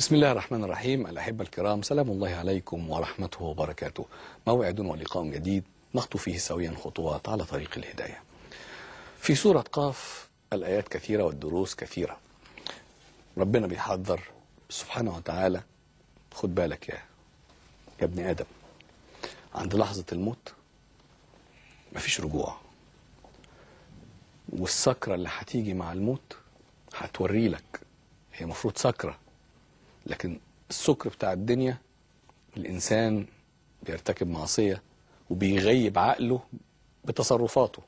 بسم الله الرحمن الرحيم الأحبة الكرام سلام الله عليكم ورحمته وبركاته موعد ولقاء جديد نخطو فيه سويا خطوات على طريق الهداية في سورة قاف الآيات كثيرة والدروس كثيرة ربنا بيحذر سبحانه وتعالى خد بالك يا يا ابن آدم عند لحظة الموت مفيش رجوع والسكرة اللي هتيجي مع الموت هتوري لك هي مفروض سكرة لكن السكر بتاع الدنيا الإنسان بيرتكب معصية وبيغيب عقله بتصرفاته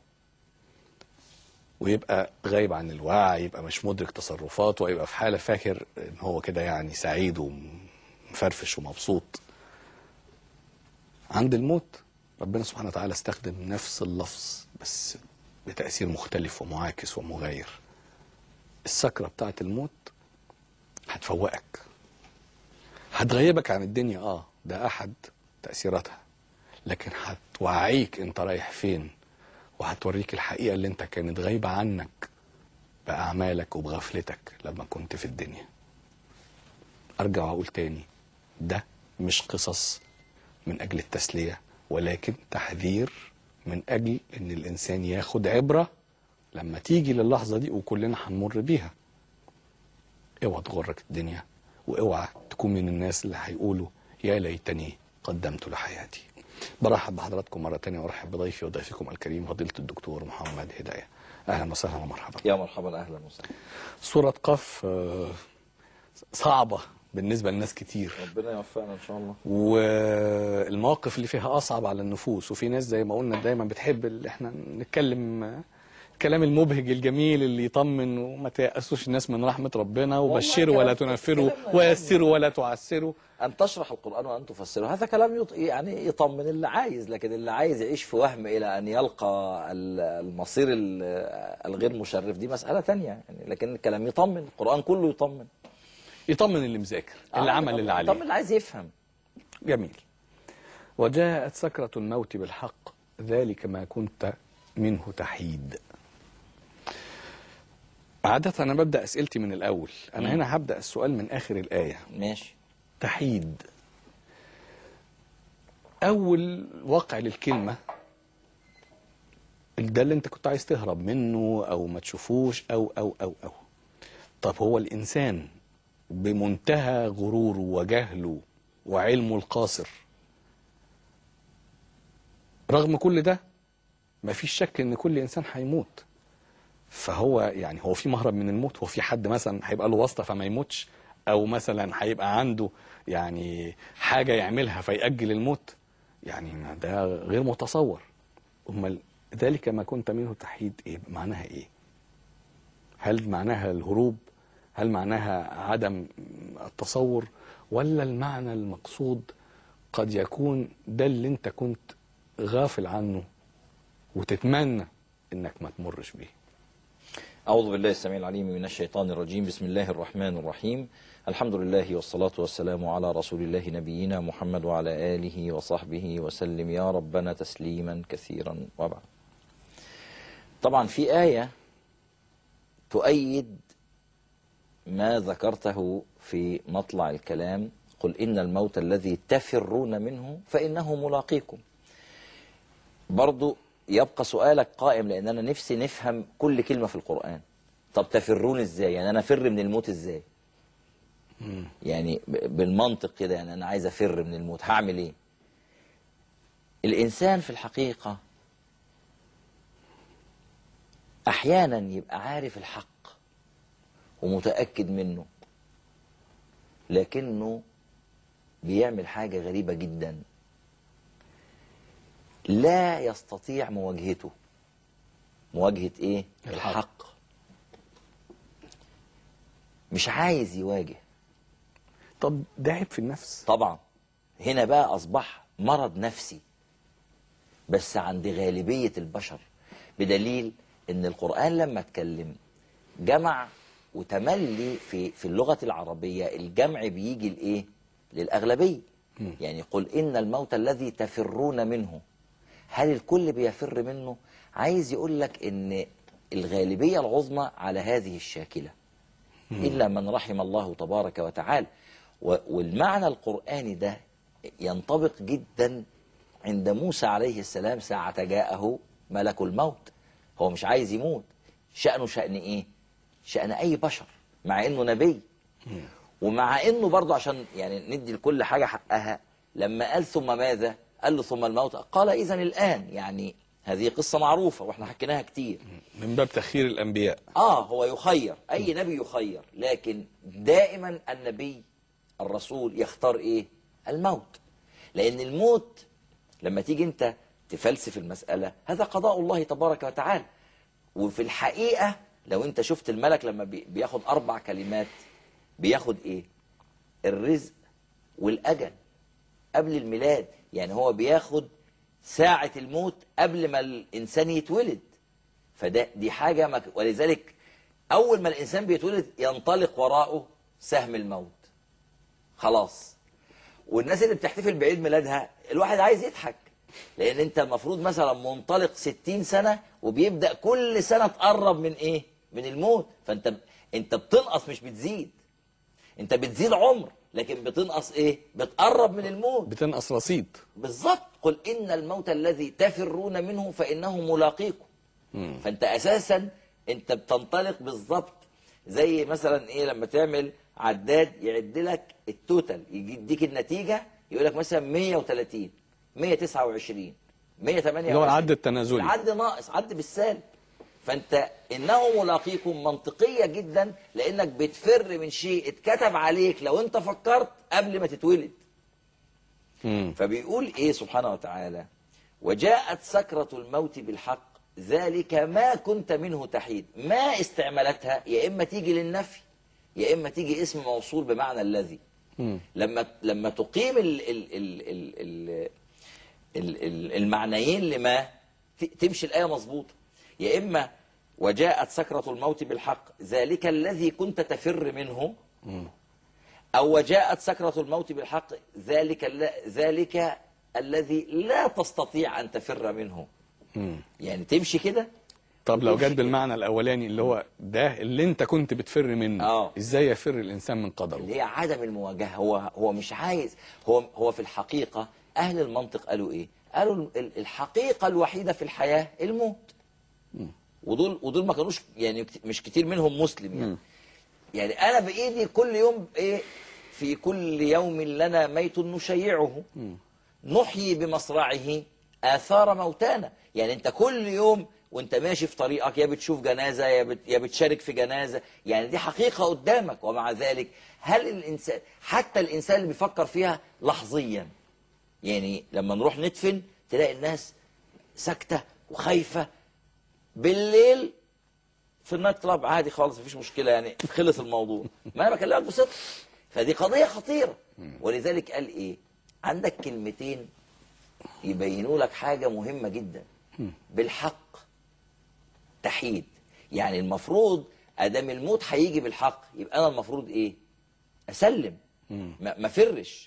ويبقى غايب عن الوعي يبقى مش مدرك تصرفاته ويبقى في حالة فاكر ان هو كده يعني سعيد ومفرفش ومبسوط عند الموت ربنا سبحانه وتعالى استخدم نفس اللفظ بس بتأثير مختلف ومعاكس ومغاير السكرة بتاعت الموت هتفوقك هتغيبك عن الدنيا اه ده احد تأثيراتها لكن هتوعيك انت رايح فين وهتوريك الحقيقة اللي انت كانت غايبة عنك بأعمالك وبغفلتك لما كنت في الدنيا ارجع واقول تاني ده مش قصص من اجل التسلية ولكن تحذير من اجل ان الانسان ياخد عبرة لما تيجي للحظة دي وكلنا هنمر بيها اوعى تغرك الدنيا واوعى تكون من الناس اللي هيقولوا يا ليتني قدمت لحياتي برحب بحضراتكم مرة تانية وارحب بضيفي وضيفكم الكريم فضيلة الدكتور محمد هداية اهلا وسهلا ومرحبا يا مرحبا اهلا وسهلا سورة قف آه، صعبة بالنسبة لناس كتير ربنا يوفقنا ان شاء الله والمواقف اللي فيها اصعب على النفوس وفي ناس زي ما قلنا دايما بتحب اللي احنا نتكلم آه، الكلام المبهج الجميل اللي يطمن وما تيأسوش الناس من رحمة ربنا وبشروا ولا كلام- تنفروا كلام ويسروا ولا تعسروا ان تشرح القران وان تفسره هذا كلام يط... يعني يطمن اللي عايز لكن اللي عايز يعيش في وهم الى ان يلقى ال- المصير ال- الغير مشرف دي مساله تانية يعني لكن الكلام يطمن القران كله يطمن يطمن اللي مذاكر اللي آه، عمل يطمن- اللي عليه يطمن اللي عايز يفهم جميل وجاءت سكرة الموت بالحق ذلك ما كنت منه تحيد عادة أنا ببدأ أسئلتي من الأول أنا مم. هنا هبدأ السؤال من آخر الآية ماشي تحيد أول واقع للكلمة ده اللي أنت كنت عايز تهرب منه أو ما تشوفوش أو أو أو أو طب هو الإنسان بمنتهى غروره وجهله وعلمه القاصر رغم كل ده مفيش شك ان كل انسان هيموت فهو يعني هو في مهرب من الموت هو في حد مثلا هيبقى له واسطه فما يموتش او مثلا هيبقى عنده يعني حاجه يعملها فيأجل الموت يعني ما ده غير متصور امال ذلك ما كنت منه تحيد ايه معناها ايه هل معناها الهروب هل معناها عدم التصور ولا المعنى المقصود قد يكون ده اللي انت كنت غافل عنه وتتمنى انك ما تمرش بيه أعوذ بالله السميع العليم من الشيطان الرجيم بسم الله الرحمن الرحيم الحمد لله والصلاة والسلام على رسول الله نبينا محمد وعلى آله وصحبه وسلم يا ربنا تسليما كثيرا وبعد طبعا في آية تؤيد ما ذكرته في مطلع الكلام قل إن الموت الذي تفرون منه فإنه ملاقيكم برضو يبقى سؤالك قائم لان انا نفسي نفهم كل كلمه في القران طب تفرون ازاي يعني انا افر من الموت ازاي يعني ب- بالمنطق كده يعني انا عايز افر من الموت هعمل ايه الانسان في الحقيقه احيانا يبقى عارف الحق ومتاكد منه لكنه بيعمل حاجه غريبه جدا لا يستطيع مواجهته مواجهة ايه الحق. الحق مش عايز يواجه طب ده عيب في النفس طبعا هنا بقى اصبح مرض نفسي بس عند غالبية البشر بدليل ان القرآن لما اتكلم جمع وتملي في في اللغة العربية الجمع بيجي لايه للأغلبية يعني قل إن الموت الذي تفرون منه هل الكل بيفر منه عايز يقول لك ان الغالبية العظمى على هذه الشاكلة إلا من رحم الله تبارك وتعالى و- والمعنى القرآني ده ينطبق جدا عند موسى عليه السلام ساعة جاءه ملك الموت هو مش عايز يموت شأنه شأن ايه شأن اي بشر مع انه نبي ومع انه برضه عشان يعني ندي لكل حاجة حقها لما قال ثم ماذا قال له ثم الموت قال اذا الان يعني هذه قصة معروفة واحنا حكيناها كتير من باب تخيير الانبياء اه هو يخير اي نبي يخير لكن دائما النبي الرسول يختار ايه الموت لان الموت لما تيجي انت تفلسف المسألة هذا قضاء الله تبارك وتعالى وفي الحقيقة لو انت شفت الملك لما بي- بياخد اربع كلمات بياخد ايه الرزق والاجل قبل الميلاد يعني هو بياخد ساعة الموت قبل ما الانسان يتولد فده دي حاجة مك... ولذلك أول ما الإنسان بيتولد ينطلق وراءه سهم الموت خلاص والناس اللي بتحتفل بعيد ميلادها الواحد عايز يضحك لأن أنت المفروض مثلا منطلق 60 سنة وبيبدأ كل سنة تقرب من إيه؟ من الموت فأنت أنت بتنقص مش بتزيد أنت بتزيد عمر لكن بتنقص إيه؟ بتقرب من الموت بتنقص رصيد بالظبط قل إن الموت الذي تفرون منه فإنه ملاقيكم فأنت أساسا أنت بتنطلق بالظبط زي مثلا إيه لما تعمل عداد يعد لك التوتال يديك النتيجة يقول لك مثلا 130 129 128 اللي هو العد التنازلي. العد ناقص عد بالسالب فانت انه ملاقيكم منطقيه جدا لانك بتفر من شيء اتكتب عليك لو انت فكرت قبل ما تتولد مم. فبيقول ايه سبحانه وتعالى وجاءت سكرة الموت بالحق ذلك ما كنت منه تحيد ما استعملتها يا اما تيجي للنفي يا اما تيجي اسم موصول بمعنى الذي مم. لما لما تقيم ال ال ال ال ال ال ال المعنيين لما ت- تمشي الآية مظبوطة يا إما وجاءت سكرة الموت بالحق ذلك الذي كنت تفر منه أو وجاءت سكرة الموت بالحق ذلك الل- ذلك الذي لا تستطيع أن تفر منه مم. يعني تمشي كده طب لو جت وتمشي بالمعنى الاولاني اللي هو ده اللي انت كنت بتفر منه آه. ازاي يفر الانسان من قدره اللي هي عدم المواجهة هو هو مش عايز هو هو في الحقيقة أهل المنطق قالوا إيه؟ قالوا ال- الحقيقة الوحيدة في الحياة الموت ودول ودول ما كانوش يعني كت- مش كتير منهم مسلم يعني يعني أنا بإيدي كل يوم إيه في كل يوم لنا ميت نشيعه نحيي بمصرعه آثار موتانا يعني أنت كل يوم وانت ماشي في طريقك يا بتشوف جنازة يا, بت... يا بتشارك في جنازة يعني دي حقيقة قدامك ومع ذلك هل الإنسان حتى الإنسان اللي بيفكر فيها لحظيا يعني لما نروح ندفن تلاقي الناس ساكتة وخايفة بالليل في النايت كلاب عادي خالص مفيش مشكلة يعني خلص الموضوع ما أنا بكلمك بصدق فدي قضية خطيرة ولذلك قال إيه عندك كلمتين يبينوا لك حاجة مهمة جدا بالحق تحيد يعني المفروض ادام الموت هيجي بالحق يبقى انا المفروض ايه اسلم ما ما فرش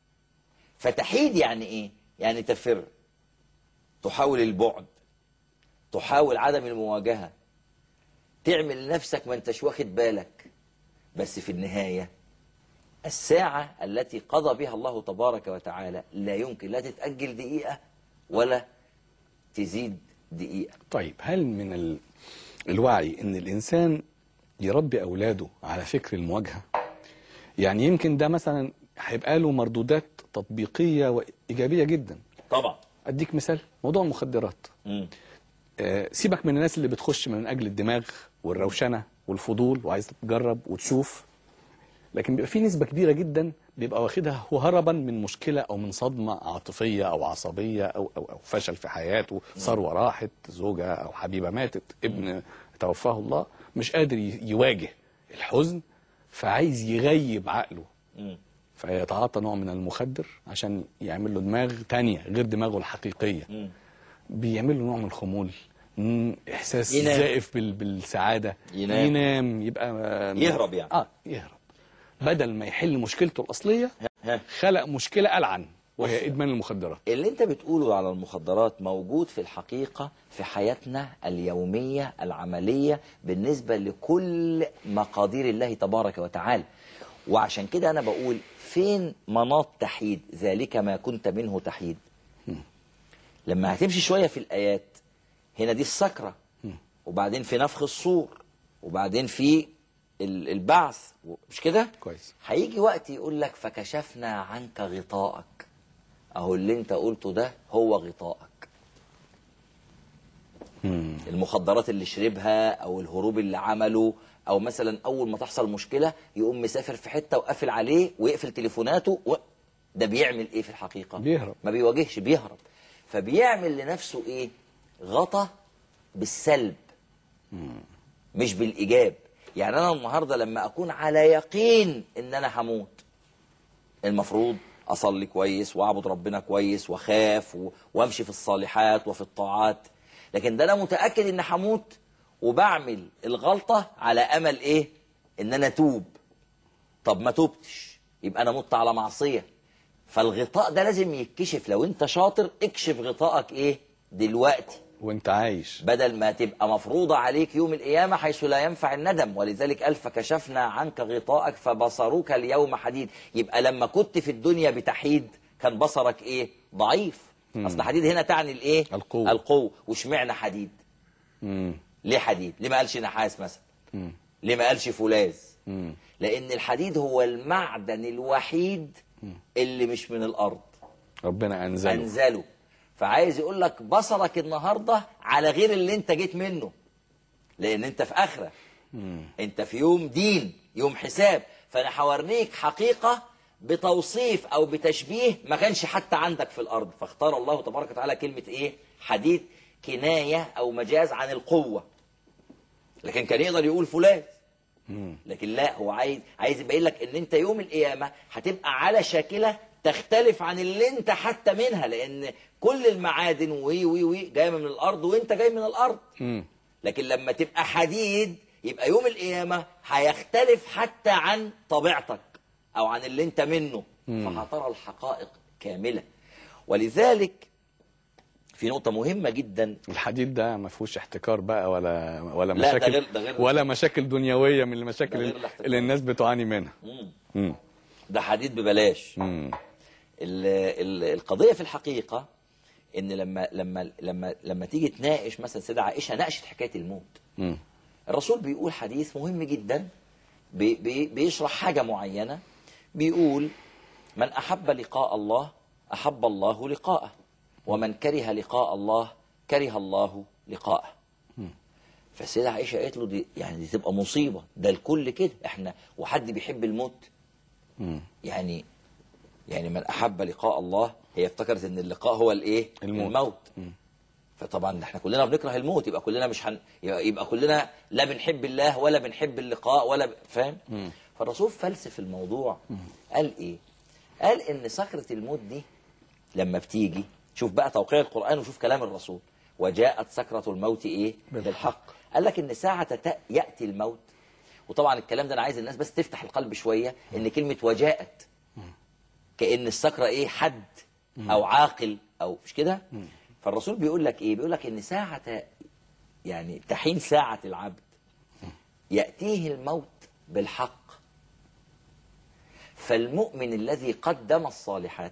فتحيد يعني ايه يعني تفر تحاول البعد تحاول عدم المواجهة تعمل لنفسك ما انتش واخد بالك بس في النهاية الساعة التي قضى بها الله تبارك وتعالى لا يمكن لا تتأجل دقيقة ولا تزيد دقيقة طيب هل من ال... الوعي ان الانسان يربي اولاده على فكر المواجهه يعني يمكن ده مثلا هيبقى له مردودات تطبيقيه وايجابيه جدا طبعا اديك مثال موضوع المخدرات مم. آه، سيبك من الناس اللي بتخش من اجل الدماغ والروشنه والفضول وعايز تجرب وتشوف لكن بيبقى في نسبه كبيره جدا بيبقى واخدها هو هربا من مشكله او من صدمه عاطفيه او عصبيه او او او فشل في حياته ثروه راحت زوجه او حبيبه ماتت ابن توفاه الله مش قادر ي- يواجه الحزن فعايز يغيب عقله مم. فيتعاطى نوع من المخدر عشان يعمل له دماغ تانية غير دماغه الحقيقيه مم. بيعمل له نوع من الخمول مم، احساس ينام. زائف بال... بالسعاده ينام. ينام يبقى يهرب يعني. اه يهرب بدل ما يحل مشكلته الاصليه ها. خلق مشكله العن وهي ادمان المخدرات اللي انت بتقوله على المخدرات موجود في الحقيقة في حياتنا اليومية العملية بالنسبة لكل مقادير الله تبارك وتعالى وعشان كده انا بقول فين مناط تحييد ذلك ما كنت منه تحييد لما هتمشي شويه في الايات هنا دي السكره وبعدين في نفخ الصور وبعدين في ال- البعث مش كده كويس. هيجي وقت يقول لك فكشفنا عنك غطاءك اهو اللي انت قلته ده هو غطاءك المخدرات اللي شربها او الهروب اللي عمله او مثلا اول ما تحصل مشكله يقوم مسافر في حته وقافل عليه ويقفل تليفوناته و... ده بيعمل ايه في الحقيقه بيهرب. ما بيواجهش بيهرب فبيعمل لنفسه ايه غطى بالسلب مش بالايجاب يعني انا النهارده لما اكون على يقين ان انا هموت المفروض اصلي كويس واعبد ربنا كويس واخاف و... وامشي في الصالحات وفي الطاعات لكن ده انا متاكد ان هموت وبعمل الغلطه على امل ايه ان انا اتوب طب ما توبتش يبقى انا مت على معصيه فالغطاء ده لازم يتكشف لو انت شاطر اكشف غطائك ايه دلوقتي وانت عايش بدل ما تبقى مفروضة عليك يوم القيامة حيث لا ينفع الندم ولذلك قال فكشفنا عنك غطاءك فبصرك اليوم حديد يبقى لما كنت في الدنيا بتحيد كان بصرك ايه ضعيف اصل حديد هنا تعني الايه القوة. القوة واشمعنى حديد مم. ليه حديد ليه ما قالش نحاس مثلا مم. ليه ما قالش فولاذ مم. لان الحديد هو المعدن الوحيد اللي مش من الارض ربنا انزله انزله فعايز يقول لك بصرك النهارده على غير اللي انت جيت منه لان انت في اخره انت في يوم دين يوم حساب فانا هوريك حقيقه بتوصيف او بتشبيه ما كانش حتى عندك في الارض فاختار الله تبارك وتعالى كلمه ايه حديد كنايه او مجاز عن القوه لكن كان يقدر يقول فولاذ لكن لا هو عايز عايز يبين لك ان انت يوم القيامه هتبقى على شاكله تختلف عن اللي انت حتى منها لان كل المعادن وي وي وي جايه من الارض وانت جاي من الارض مم. لكن لما تبقى حديد يبقى يوم القيامه هيختلف حتى عن طبيعتك او عن اللي انت منه فهترى الحقائق كامله ولذلك في نقطه مهمه جدا الحديد ده ما فيهوش احتكار بقى ولا ولا لا، ده مشاكل غير- ده غير- ولا مشاكل دنيويه من ده المشاكل غير الاحتكار. اللي الناس بتعاني منها مم. مم. ده حديد ببلاش مم. ال- ال- القضيه في الحقيقه ان لما لما لما لما تيجي تناقش مثلا سيدة عائشه ناقشت حكايه الموت مم. الرسول بيقول حديث مهم جدا بي بي بيشرح حاجه معينه بيقول من احب لقاء الله احب الله لقاءه ومن كره لقاء الله كره الله لقاءه فالسيدة عائشة قالت له دي يعني دي تبقى مصيبة ده الكل كده احنا وحد بيحب الموت مم. يعني يعني من احب لقاء الله هي افتكرت ان اللقاء هو الايه الموت. الموت فطبعا احنا كلنا بنكره الموت يبقى كلنا مش هن... يبقى كلنا لا بنحب الله ولا بنحب اللقاء ولا ب... فاهم فالرسول فلسف الموضوع قال ايه قال ان سكرة الموت دي لما بتيجي شوف بقى توقيع القرآن وشوف كلام الرسول وجاءت سكرة الموت ايه بالحق قال لك ان ساعة تأ- يأتي الموت وطبعا الكلام ده انا عايز الناس بس تفتح القلب شوية ان كلمة وجاءت كأن السكرة ايه حد او عاقل او مش كده فالرسول بيقول لك ايه بيقول لك ان ساعة يعني تحين ساعة العبد يأتيه الموت بالحق فالمؤمن الذي قدم الصالحات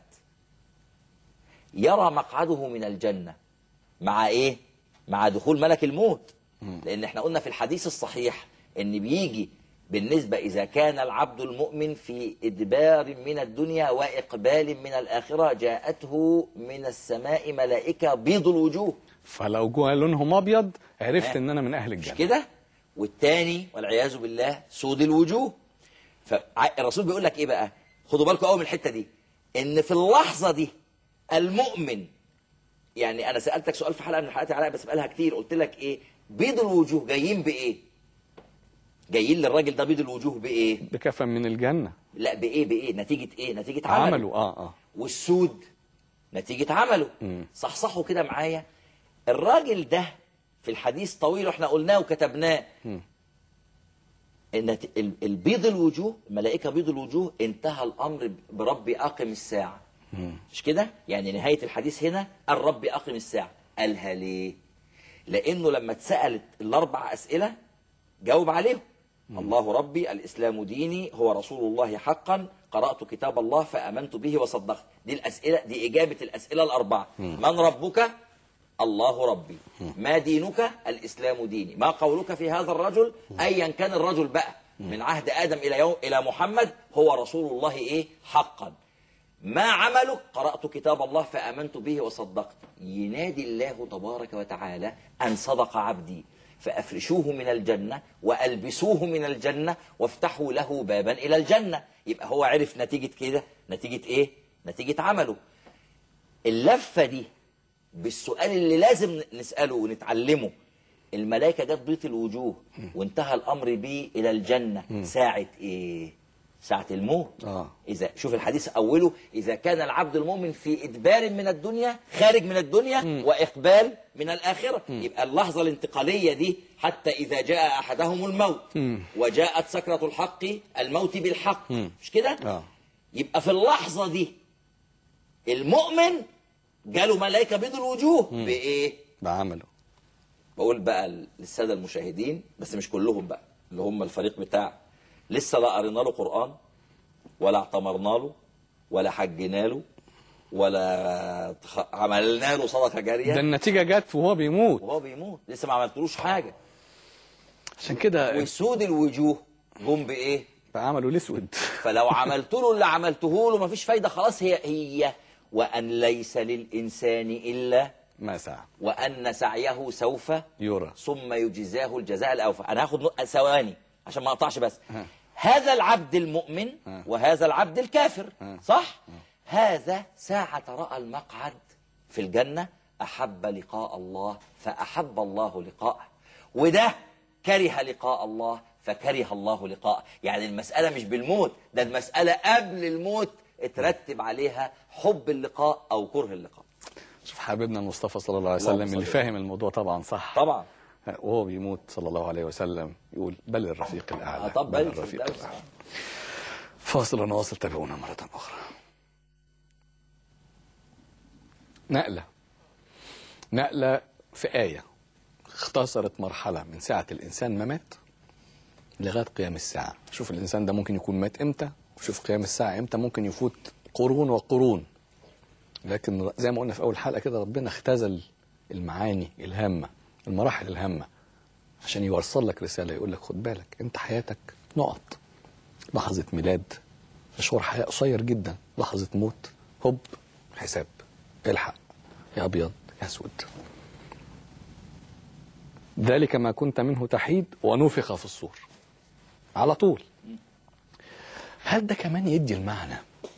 يرى مقعده من الجنة مع ايه مع دخول ملك الموت لان احنا قلنا في الحديث الصحيح ان بيجي بالنسبة إذا كان العبد المؤمن في إدبار من الدنيا وإقبال من الآخرة جاءته من السماء ملائكة بيض الوجوه فلو جوا لونهم ابيض عرفت ها. ان انا من اهل مش الجنه كده والتاني والعياذ بالله سود الوجوه فالرسول بيقول لك ايه بقى خدوا بالكم قوي من الحته دي ان في اللحظه دي المؤمن يعني انا سالتك سؤال في حلقه من الحلقات علاء بسالها كتير قلت لك ايه بيض الوجوه جايين بايه جايين للراجل ده بيض الوجوه بايه بكفن من الجنه لا بايه بايه نتيجه ايه نتيجه عمله عملوا اه اه والسود نتيجة عمله مم. صحصحوا كده معايا الراجل ده في الحديث طويل واحنا قلناه وكتبناه مم. ان ال- البيض الوجوه الملائكه بيض الوجوه انتهى الامر بربي اقم الساعه مش كده يعني نهايه الحديث هنا الرب اقم الساعه قالها ليه لانه لما اتسالت الاربع اسئله جاوب عليهم الله ربي الإسلام ديني هو رسول الله حقا قرأت كتاب الله فآمنت به وصدقت دي الأسئلة دي إجابة الأسئلة الأربعة من ربك الله ربي ما دينك الإسلام ديني ما قولك في هذا الرجل أيا كان الرجل بقى من عهد آدم إلى يوم إلى محمد هو رسول الله إيه حقا ما عملك قرأت كتاب الله فآمنت به وصدقت ينادي الله تبارك وتعالى أن صدق عبدي فأفرشوه من الجنة وألبسوه من الجنة وافتحوا له بابا إلى الجنة يبقى هو عرف نتيجة كده نتيجة إيه؟ نتيجة عمله اللفة دي بالسؤال اللي لازم نسأله ونتعلمه الملائكة جت بيت الوجوه وانتهى الأمر بيه إلى الجنة ساعة إيه؟ ساعة الموت آه. إذا شوف الحديث أوله إذا كان العبد المؤمن في إدبار من الدنيا خارج من الدنيا وإقبال من الآخرة يبقى اللحظة الانتقالية دي حتى إذا جاء أحدهم الموت وجاءت سكرة الحق الموت بالحق مش كده؟ آه. يبقى في اللحظة دي المؤمن جاله ملائكة بيض الوجوه بإيه؟ بعمله بقول بقى للسادة المشاهدين بس مش كلهم بقى اللي هم الفريق بتاع لسه لا قرينا له قرآن ولا اعتمرنا له ولا حجنا له ولا تخ- عملنا له صدقة ده جارية النتيجة جت وهو بيموت وهو بيموت لسه ما عملتلوش حاجة عشان كده وسود الوجوه جم بإيه؟ بعمله الاسود فلو عملت له اللي عملته له مفيش فايدة خلاص هي هي وأن ليس للإنسان إلا ما ساعة وأن سعيه سوف يرى ثم يجزاه الجزاء الأوفى أنا هاخد نق- ثواني عشان ما أقطعش بس ها. هذا العبد المؤمن ها. وهذا العبد الكافر ها. صح هذا ساعة رأى المقعد في الجنة أحب لقاء الله فأحب الله لقاءه وده كره لقاء الله فكره الله لقاءه يعني المسألة مش بالموت ده المسألة قبل الموت اترتب عليها حب اللقاء أو كره اللقاء شوف حبيبنا المصطفى صلى الله عليه اللهم وسلم اللي صل فاهم الموضوع طبعا صح طبعا وهو بيموت صلى الله عليه وسلم يقول بل الرفيق آه، الأعلى طب بل بل الرفيق الفردوس. الأعلى فاصل ونواصل تابعونا مرة أخرى نقلة نقلة في آية اختصرت مرحلة من ساعة الإنسان ما مات لغاية قيام الساعة شوف الإنسان ده ممكن يكون مات إمتى وشوف قيام الساعة إمتى ممكن يفوت قرون وقرون لكن زي ما قلنا في أول حلقة كده ربنا اختزل المعاني الهامة المراحل الهامة عشان يوصل لك رسالة يقول لك خد بالك أنت حياتك نقط لحظة ميلاد مشوار حياة قصير جدا لحظة موت هوب حساب الحق يا أبيض يا أسود ذلك ما كنت منه تحيد ونفخ في الصور على طول هل ده كمان يدي المعنى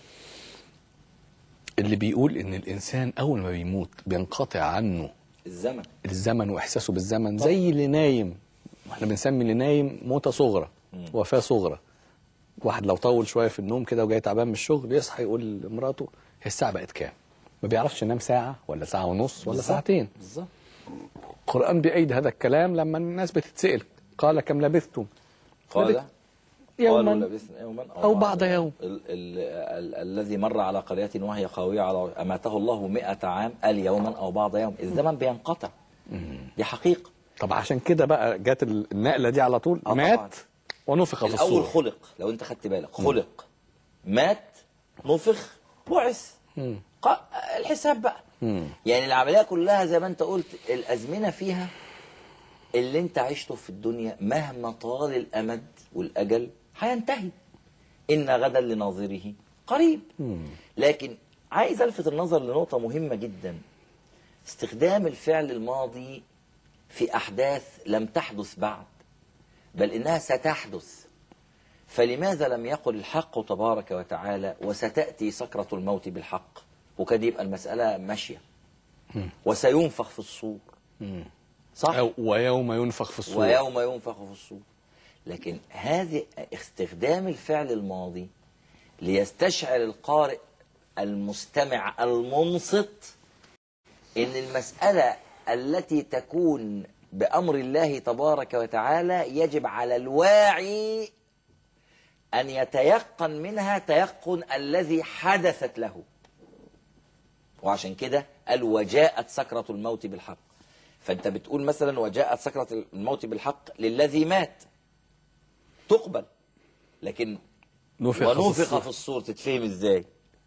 اللي بيقول ان الانسان اول ما بيموت بينقطع عنه الزمن الزمن واحساسه بالزمن زي اللي نايم احنا بنسمي اللي نايم موتة صغرى وفاة صغرى واحد لو طول شويه في النوم كده وجاي تعبان من الشغل يصحى يقول لمراته هي الساعه بقت كام ما بيعرفش ينام ساعه ولا ساعه ونص ولا بالظبط. ساعتين بالظبط القران بيأيد هذا الكلام لما الناس بتتسأل قال كم لبثتم قال لبثت يوما قالوا لبثنا يوما أو بعض يوم. ال ال ال الذي مر على قرية وهي خاوية على أماته الله مئة عام قال يوما أو بعض يوم الزمن بينقطع دي حقيقة طب عشان كده بقى جت النقله دي على طول آه مات طبعاً. ونفخ في الأول الصور خلق لو أنت خدت بالك خلق مات نفخ بعث مم. ق- الحساب بقى مم. يعني العملية كلها زي ما أنت قلت الأزمنة فيها اللي أنت عشته في الدنيا مهما طال الأمد والأجل هينتهي إن غدا لناظره قريب لكن عايز ألفت النظر لنقطة مهمة جدا استخدام الفعل الماضي في أحداث لم تحدث بعد بل إنها ستحدث فلماذا لم يقل الحق تبارك وتعالى وستأتي سكرة الموت بالحق وكده يبقى المسألة ماشية وسينفخ في الصور صح أو ويوم ينفخ في الصور ويوم ينفخ في الصور لكن هذه استخدام الفعل الماضي ليستشعر القارئ المستمع المنصت ان المسألة التي تكون بأمر الله تبارك وتعالى يجب على الواعي أن يتيقن منها تيقن الذي حدثت له وعشان كده قال وجاءت سكرة الموت بالحق فأنت بتقول مثلا وجاءت سكرة الموت بالحق للذي مات تقبل لكن نفخ في ونفخ الصور. في الصور تتفهم ازاي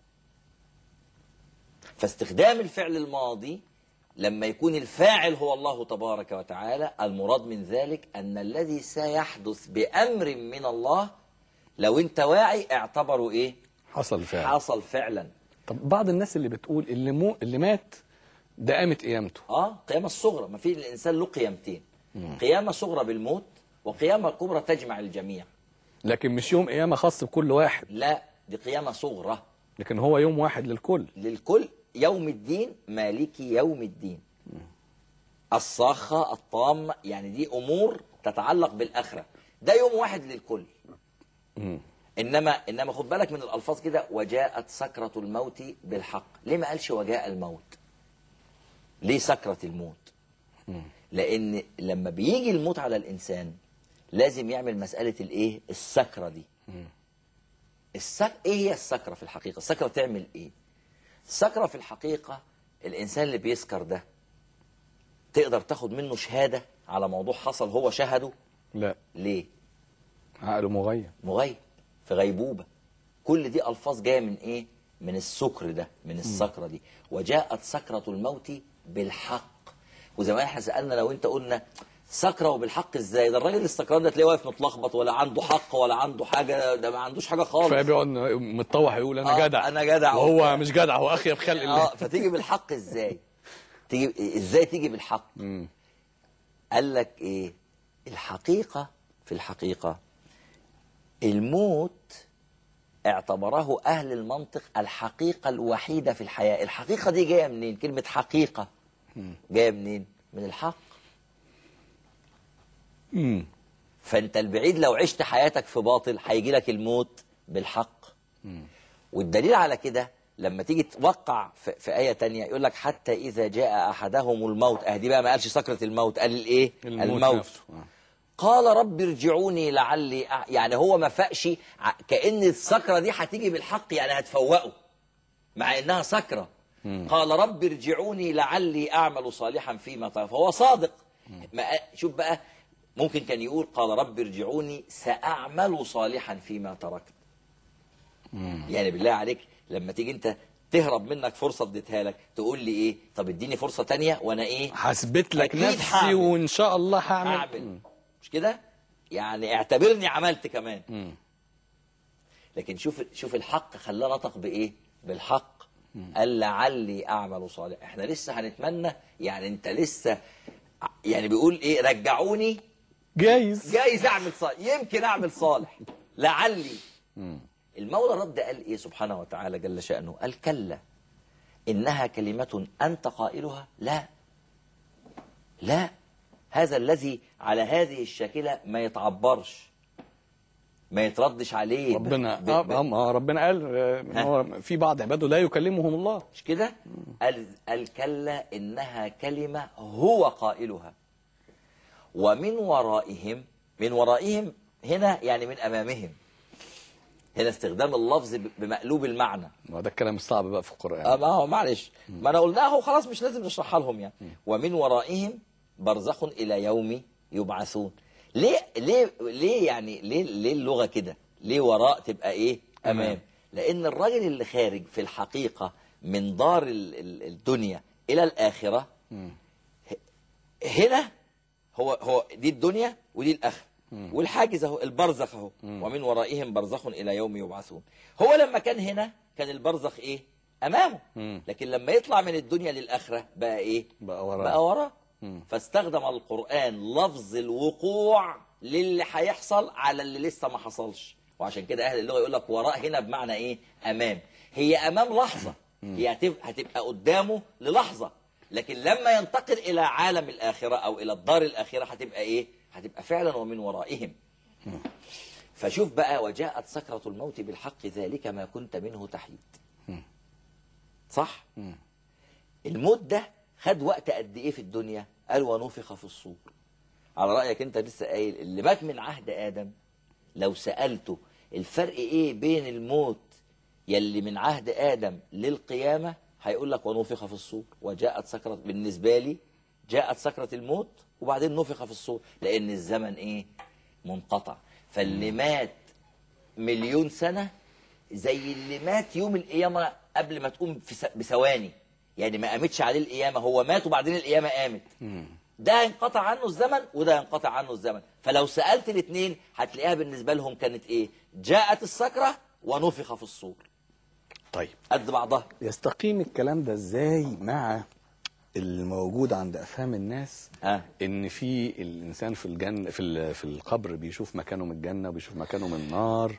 فاستخدام الفعل الماضي لما يكون الفاعل هو الله تبارك وتعالى المراد من ذلك أن الذي سيحدث بأمر من الله لو انت واعي اعتبره ايه حصل فعلا حصل فعلا طب بعض الناس اللي بتقول اللي مو اللي مات ده قامت قيامته اه قيامة الصغرى ما في الإنسان له قيامتين قيامة صغرى بالموت وقيامة كبرى تجمع الجميع لكن مش يوم قيامه خاص بكل واحد لا دي قيامة صغرى لكن هو يوم واحد للكل للكل يوم الدين مالكي يوم الدين الصاخة الطامة يعني دي أمور تتعلق بالآخرة ده يوم واحد للكل مم. إنما إنما خد بالك من الألفاظ كده وجاءت سكرة الموت بالحق ليه ما قالش وجاء الموت ليه سكرة الموت لأن لما بيجي الموت على الإنسان لازم يعمل مسألة الإيه السكرة دي السك... إيه هي السكرة في الحقيقة السكرة تعمل إيه السكرة في الحقيقة الإنسان اللي بيسكر ده تقدر تاخد منه شهادة على موضوع حصل هو شهده لا ليه عقله مغيب مغيب في غيبوبة كل دي ألفاظ جاية من إيه من السكر ده من السكرة دي وجاءت سكرة الموت بالحق وزمان احنا سألنا لو انت قلنا سكرة وبالحق ازاي ده الراجل السكران ده تلاقيه واقف متلخبط ولا عنده حق ولا عنده حاجة ده ما عندوش حاجة خالص فبيقعد متطوح يقول انا آه، جدع أنا جدع وهو وبتاع. مش جدع هو اخيب خلق الله اه فتيجي بالحق ازاي تيجي ازاي تيجي بالحق مم. قال لك ايه الحقيقة في الحقيقة الموت اعتبره اهل المنطق الحقيقة الوحيدة في الحياة الحقيقة دي جاية منين كلمة حقيقة جاية منين من الحق مم. فانت البعيد لو عشت حياتك في باطل هيجي لك الموت بالحق والدليل على كده لما تيجي توقع في, في آية تانية يقول لك حتى إذا جاء أحدهم الموت أهدي بقى ما قالش سكرة الموت قال الإيه الموت, نفسه آه. قال رب ارجعوني لعلي أع... يعني هو ما فاقش ع- كأن السكرة دي هتيجي بالحق يعني هتفوقه مع إنها سكرة قال رب ارجعوني لعلي أعمل صالحا فيما ترك فهو صادق ما شوف بقى ممكن كان يقول قال رب ارجعوني سأعمل صالحا فيما تركت يعني بالله عليك لما تيجي انت تهرب منك فرصة اديتها لك تقول لي ايه طب اديني فرصة تانية وانا ايه حسبت لك أكيد نفسي هعمل. وان شاء الله هعمل هعمل مش كده يعني اعتبرني عملت كمان مم. لكن شوف شوف الحق خلاه نطق بايه بالحق قال لعلي اعمل صالح احنا لسه هنتمنى يعني انت لسه ع- يعني بيقول ايه رجعوني جايز جايز اعمل صالح يمكن اعمل صالح لعلي مم. المولى رد قال ايه سبحانه وتعالى جل شأنه قال كلا إنها كلمة أنت قائلها لا لا هذا الذي على هذه الشاكلة ما يتعبرش ما يتردش عليه ربنا ب- ب- آه ب- آه، آه، ربنا قال آه، إن ها؟ هو في بعض عباده لا يكلمهم الله مش كده قال, قال كلا إنها كلمة هو قائلها ومن ورائهم من ورائهم هنا يعني من أمامهم هنا استخدام اللفظ ب- بمقلوب المعنى ما ده الكلام الصعب بقى في اه القرآن ما هو معلش ما انا قلناه وخلاص مش لازم نشرحها لهم يعني ومن ورائهم برزخ الى يوم يبعثون ليه ليه ليه يعني ليه ليه اللغه كده ليه وراء تبقى ايه امام أمام. لان الراجل اللي خارج في الحقيقه من دار ال- ال- الدنيا الى الاخره هنا هو هو دي الدنيا ودي الاخره والحاجز اهو البرزخ اهو ومن ورائهم برزخ الى يوم يبعثون هو لما كان هنا كان البرزخ ايه امامه مم. لكن لما يطلع من الدنيا للاخره بقى ايه بقى وراه. بقى وراه مم. فاستخدم القران لفظ الوقوع للي هيحصل على اللي لسه ما حصلش وعشان كده اهل اللغه يقول لك وراء هنا بمعنى ايه امام هي امام لحظه هي هتب- هتبقى قدامه للحظه لكن لما ينتقل الى عالم الاخره او الى الدار الاخره هتبقى ايه هتبقى فعلا ومن ورائهم فشوف بقى وجاءت سكرة الموت بالحق ذلك ما كنت منه تحيد صح الموت ده خد وقت قد ايه في الدنيا قال ونفخ في الصور على رأيك انت لسه قايل اللي مات من عهد آدم لو سألته الفرق ايه بين الموت يلي من عهد آدم للقيامة هيقول لك ونفخ في الصور وجاءت سكرة بالنسبة لي جاءت سكرة الموت وبعدين نفخ في الصور لأن الزمن ايه منقطع فاللي مات مليون سنة زي اللي مات يوم القيامة قبل ما تقوم في س- بثواني يعني ما قامتش عليه القيامة هو مات وبعدين القيامة قامت ده ينقطع عنه الزمن وده ينقطع عنه الزمن فلو سألت الاثنين هتلاقيها بالنسبة لهم كانت ايه جاءت السكرة ونفخ في الصور طيب قد بعضها يستقيم الكلام ده ازاي مع الموجود عند افهام الناس ها ان في الانسان في الجنه في ال- في القبر بيشوف مكانه من الجنه وبيشوف مكانه من النار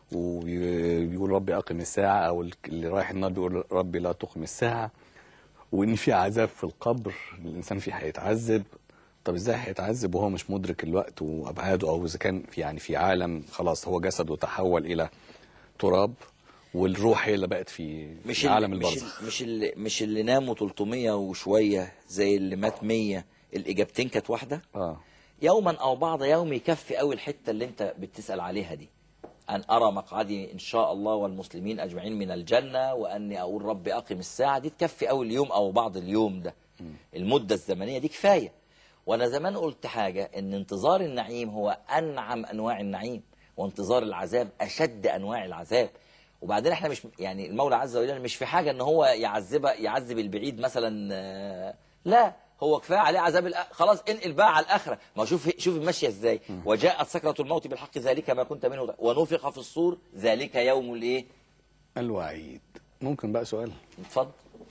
وبيقول ربي اقم الساعه او اللي رايح النار بيقول ربي لا تقم الساعه وان في عذاب في القبر الانسان فيه هيتعذب طب ازاي هيتعذب وهو مش مدرك الوقت وابعاده او اذا كان في يعني في عالم خلاص هو جسده تحول الى تراب والروح هي اللي بقت في مش في عالم اللي مش, البرزخ اللي- مش اللي مش اللي ناموا 300 وشوية زي اللي مات 100 الإجابتين كانت واحدة اه يوما او بعض يوم يكفي قوي الحته اللي انت بتسال عليها دي ان ارى مقعدي ان شاء الله والمسلمين اجمعين من الجنه واني اقول ربي اقم الساعه دي تكفي قوي اليوم او بعض اليوم ده المده الزمنيه دي كفايه وانا زمان قلت حاجه ان انتظار النعيم هو انعم انواع النعيم وانتظار العذاب اشد انواع العذاب وبعدين احنا مش يعني المولى عز وجل مش في حاجه ان هو يعذب يعذب البعيد مثلا آه، لا هو كفايه عليه عذاب الأ... خلاص انقل بقى على الاخره ما شوف شوف ماشيه ازاي وجاءت سكره الموت بالحق ذلك ما كنت منه ونفخ في الصور ذلك يوم الايه الوعيد ممكن بقى سؤال اتفضل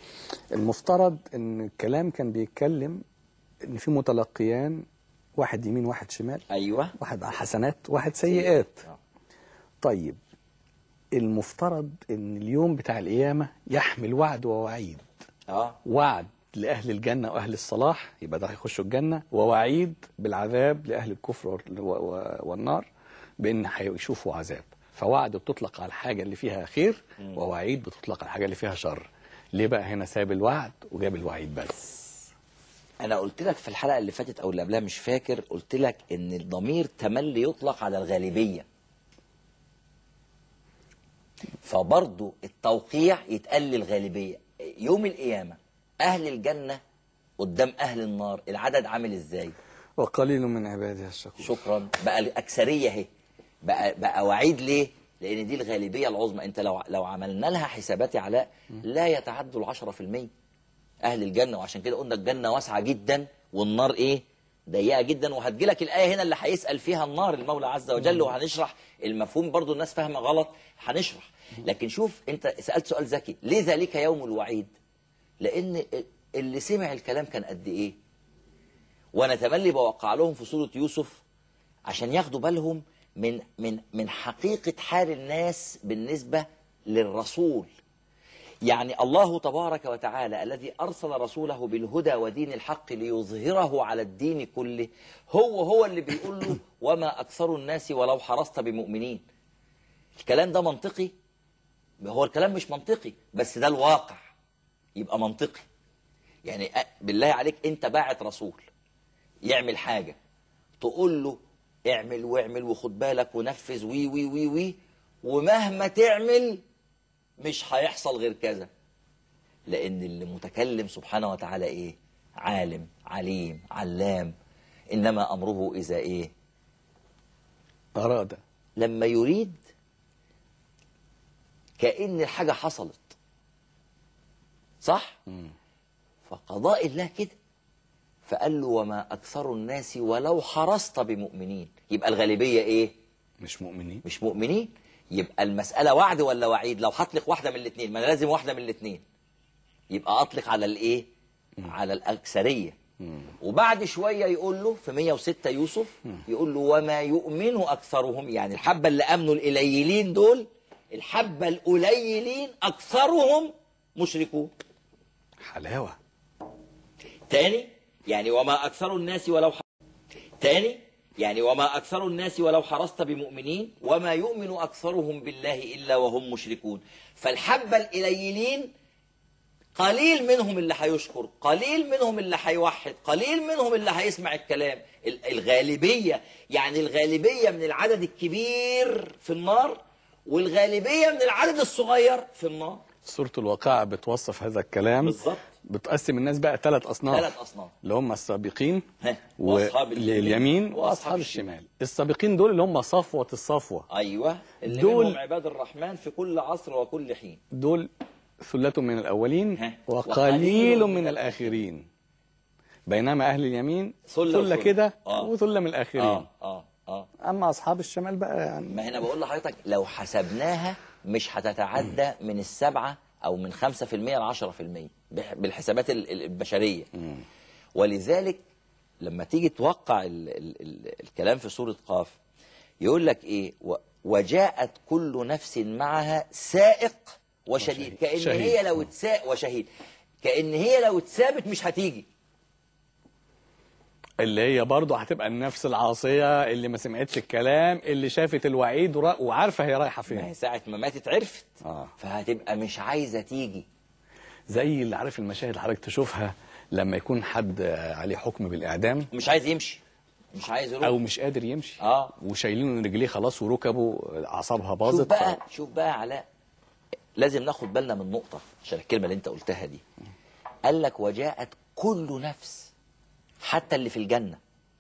المفترض ان الكلام كان بيتكلم ان في متلقيان واحد يمين واحد شمال ايوه واحد حسنات واحد سيئات آه. طيب المفترض ان اليوم بتاع القيامة يحمل وعد ووعيد اه وعد لأهل الجنة وأهل الصلاح يبقى ده هيخشوا الجنة ووعيد بالعذاب لأهل الكفر وال- و- و- والنار بأن هيشوفوا عذاب فوعد بتطلق على الحاجة اللي فيها خير ووعيد بتطلق على الحاجة اللي فيها شر ليه بقى هنا ساب الوعد وجاب الوعيد بس انا قلت لك في الحلقه اللي فاتت او اللي قبلها مش فاكر قلت لك ان الضمير تملي يطلق على الغالبيه فبرضو التوقيع يتقال للغالبيه يوم القيامه اهل الجنه قدام اهل النار العدد عامل ازاي وقليل من عبادي الشكور شكرا بقى الاكثريه اهي بقى بقى وعيد ليه لان دي الغالبيه العظمى انت لو لو عملنا لها حسابات يا علاء لا يتعدوا ال 10% اهل الجنه وعشان كده قلنا الجنه واسعه جدا والنار ايه ضيقه جدا وهتجيلك الايه هنا اللي هيسال فيها النار المولى عز وجل وهنشرح المفهوم برضو الناس فاهمه غلط هنشرح لكن شوف انت سالت سؤال ذكي ليه ذلك يوم الوعيد لان اللي سمع الكلام كان قد ايه وانا تملي بوقع لهم في سوره يوسف عشان ياخدوا بالهم من من من حقيقه حال الناس بالنسبه للرسول يعني الله تبارك وتعالى الذي ارسل رسوله بالهدى ودين الحق ليظهره على الدين كله هو هو اللي بيقول له وما اكثر الناس ولو حرصت بمؤمنين الكلام ده منطقي هو الكلام مش منطقي بس ده الواقع يبقى منطقي يعني أ- بالله عليك انت باعت رسول يعمل حاجة تقول له اعمل واعمل وخد بالك ونفذ وي وي وي وي ومهما تعمل مش هيحصل غير كذا لأن اللي متكلم سبحانه وتعالى إيه عالم عليم علام إنما أمره إذا إيه أراد لما يريد كأن الحاجة حصلت صح؟ فقضاء الله كده فقال له وما أكثر الناس ولو حرصت بمؤمنين يبقى الغالبية إيه؟ مش مؤمنين مش مؤمنين يبقى المسألة وعد ولا وعيد لو هطلق واحدة من الاثنين ما أنا لازم واحدة من الاثنين يبقى أطلق على الإيه؟ على الأكثرية وبعد شوية يقول له في 106 يوسف يقول له وما يؤمن أكثرهم يعني الحبة اللي أمنوا القليلين دول الحبة القليلين أكثرهم مشركون حلاوة تاني يعني وما أكثر الناس ولو ح... تاني يعني وما أكثر الناس ولو حرصت بمؤمنين وما يؤمن أكثرهم بالله إلا وهم مشركون فالحبة القليلين قليل منهم اللي هيشكر قليل منهم اللي هيوحد قليل منهم اللي هيسمع الكلام ال- الغالبية يعني الغالبية من العدد الكبير في النار والغالبية من العدد الصغير في النار سورة الواقعة بتوصف هذا الكلام بالظبط بتقسم الناس بقى ثلاث اصناف ثلاث أصناف. اللي هم السابقين ها، وأصحاب اليمين واليمين وأصحاب واصحاب الشمال. الشمال السابقين دول اللي هم صفوه الصفوه أيوة اللي دول- منهم عباد الرحمن في كل عصر وكل حين دول ثلة من الأولين ها. وقليل من الآخرين بينما أهل اليمين ثلة ثلة وثلة. كده آه. وثلة من الآخرين آه آه آه أما أصحاب الشمال بقى يعني ما هنا بقول لحضرتك لو حسبناها مش هتتعدى من السبعة أو من خمسة في المية لعشرة في المية بح- بالحسابات ال- ال- البشرية ولذلك لما تيجي توقع ال ال ال الكلام في سورة قاف يقول لك إيه و- وجاءت كل نفس معها سائق وشهيد وشهيد. كأن شهيد. هي لو اتساق وشهيد كأن هي لو اتثابت مش هتيجي اللي هي برضه هتبقى النفس العاصية اللي ما سمعتش الكلام اللي شافت الوعيد ورا- وعارفة هي رايحة ما هي فين ساعة ما ماتت عرفت آه. فهتبقى مش عايزة تيجي زي اللي عارف المشاهد اللي حضرتك تشوفها لما يكون حد عليه حكم بالإعدام مش عايز يمشي مش عايز يروح أو مش قادر يمشي اه وشايلينه من رجليه خلاص وركبه أعصابها شوف باظت بقى شوف بقى علاء لازم ناخد بالنا من نقطة عشان الكلمة اللي انت قلتها دي قال لك وجاءت كل نفس حتى اللي في الجنة